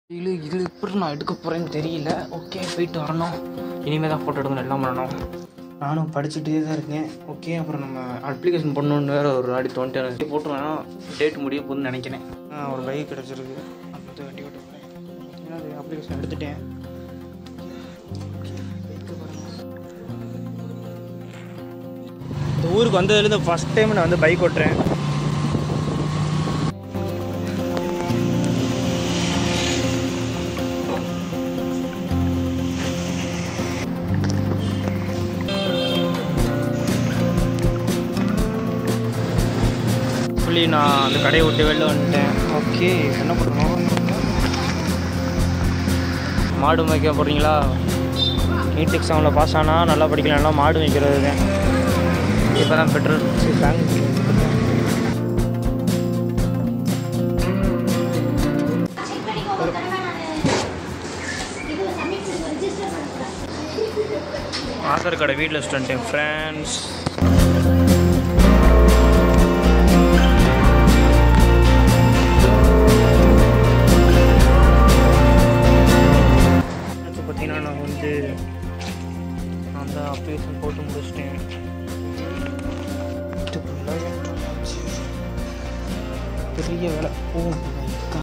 இது இது எப்படி நான் எடுக்க போகிறேன்னு தெரியல ஓகே போயிட்டு வரணும் இனிமேல் தான் ஃபோட்டோ எடுக்கணும் எல்லாம் பண்ணணும் நானும் படிச்சுட்டே தான் இருக்கேன் ஓகே அப்புறம் நம்ம அப்ளிகேஷன் பண்ணணுன்னு வேறு ஒரு வாடி தோண்டிட்டு எனக்கு போட்டு வேணாம் டேட் முடிய போகுதுன்னு நினைக்கிறேன் ஆ, ஒரு பைக் கிடச்சிருக்கு அப்போ வண்டி ஓட்ட போகிறேன் பார்த்தீங்கன்னா அது அப்ளிகேஷன் எடுத்துட்டேன் இந்த ஊருக்கு வந்ததுலேருந்து ஃபஸ்ட் டைம் நான் வந்து பைக் ஓட்டுறேன் சொல்லி நான் அந்த கடையை விட்டு வெளில வந்துட்டேன் ஓகே என்ன பண்ணணும் மாடு மேய்க்க போகிறீங்களா நீட் எக்ஸாமில் பாஸ் ஆனால் நல்லா படிக்கலாம்னா மாடு மேய்க்கிறது தான் இப்போ தான் பெட்ரோல் பேங்க் செக் பண்ணிக்கோ ஒரு தடவை நான் இது சப்மிட் ரெஜிஸ்டர் பண்ணுறேன் ஆதார் கார்டை வீட்டில் வச்சுட்டு வந்துட்டேன் ஃப்ரெண்ட்ஸ் அடுத்து பார்த்தீங்கன்னா நான் வந்து நான் தான் அப்ளிகேஷன் போட்டு முடிச்சிட்டேன் இதுக்குள்ள entrance ஆச்சு. பெரிய வேலை ஓ